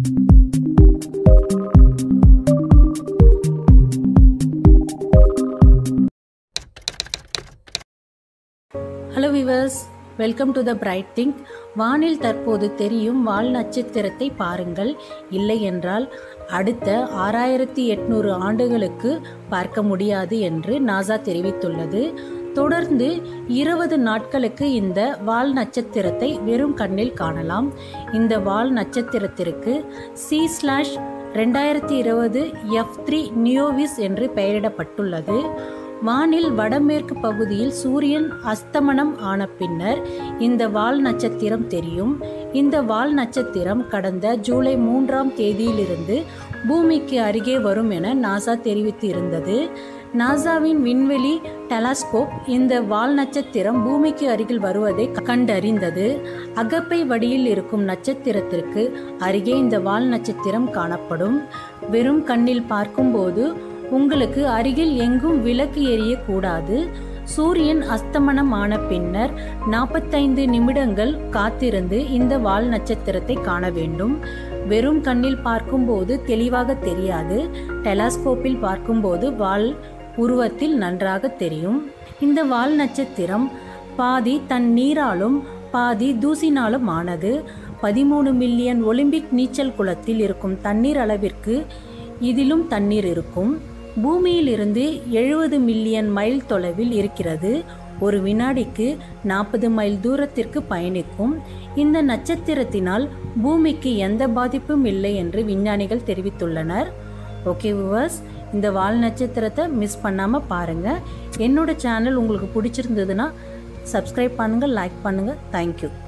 hello viewers welcome to the bright think வானில் தற்போது தெரியும் வால் நட்சத்திரத்தை பாருங்கள் இல்லை என்றால் அடுத்த ஆறாயிரத்தி எட்நூறு ஆண்டுகளுக்கு பார்க்க முடியாது என்று நாசா தெரிவித்துள்ளது தொடர்ந்து இருபது நாட்களுக்கு இந்த வால் நட்சத்திரத்தை வெறும் கண்ணில் காணலாம் இந்த வால் நட்சத்திரத்திற்கு சி ஸ்லாஷ் ரெண்டாயிரத்தி இருபது எஃப் த்ரீ நியோவிஸ் என்று பெயரிடப்பட்டுள்ளது வானில் வடமேற்கு பகுதியில் சூரியன் அஸ்தமனம் ஆன பின்னர் இந்த வால் நட்சத்திரம் தெரியும் இந்த வால் நட்சத்திரம் கடந்த ஜூலை மூன்றாம் தேதியிலிருந்து பூமிக்கு அருகே வரும் என நாசா தெரிவித்து இருந்தது நாசாவின் விண்வெளி டெலஸ்கோப் இந்த வால் நட்சத்திரம் பூமிக்கு அருகில் வருவதை கண்டறிந்தது அகப்பை வடியில் இருக்கும் நட்சத்திரத்திற்கு அருகே இந்த வால் நட்சத்திரம் காணப்படும் வெறும் கண்ணில் பார்க்கும்போது உங்களுக்கு அருகில் எங்கும் விளக்கு எரியக்கூடாது சூரியன் அஸ்தமனம் ஆன பின்னர் நாற்பத்தைந்து நிமிடங்கள் காத்திருந்து இந்த வால் நட்சத்திரத்தை காண வேண்டும் வெறும் கண்ணில் பார்க்கும்போது தெளிவாக தெரியாது டெலாஸ்கோப்பில் பார்க்கும்போது வால் உருவத்தில் நன்றாக தெரியும் இந்த வால் நட்சத்திரம் பாதி தன் நீராலும் பாதி தூசினாலும் ஆனது பதிமூணு மில்லியன் ஒலிம்பிக் நீச்சல் குளத்தில் இருக்கும் தண்ணீர் அளவிற்கு இதிலும் தண்ணீர் இருக்கும் பூமியிலிருந்து எழுபது மில்லியன் மைல் தொலைவில் இருக்கிறது ஒரு வினாடிக்கு நாற்பது மைல் தூரத்திற்கு பயணிக்கும் இந்த நட்சத்திரத்தினால் பூமிக்கு எந்த பாதிப்பும் இல்லை என்று விஞ்ஞானிகள் தெரிவித்துள்ளனர் ஓகே விவர்ஸ் இந்த வால் நட்சத்திரத்தை மிஸ் பண்ணாமல் பாருங்கள் என்னோட சேனல் உங்களுக்கு பிடிச்சிருந்ததுன்னா சப்ஸ்கிரைப் பண்ணுங்கள் லைக் பண்ணுங்கள் தேங்க்யூ